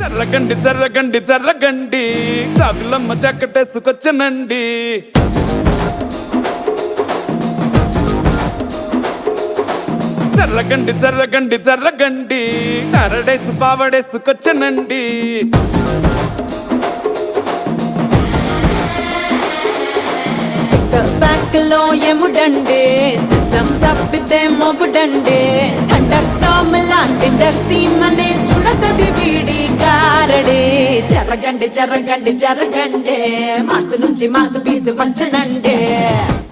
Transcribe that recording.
జర్రగండి జర్రగండి జర్రగండి చాదులమ్మ జక్కటేసుకొచ్చనండి జర్రగండి జర్రగండి జర్రగండి కరడేసు పావడేసుకొచ్చనండి sixer back లో ఎముడండే system తప్పితే మొగుడండే థండర్ స్టామ్ లాంటి సీన్ మనే చూడతది వీడి కారడే జరగండి జరగండి జరగండే మాసు నుంచి మాసు పీసు వచ్చనండే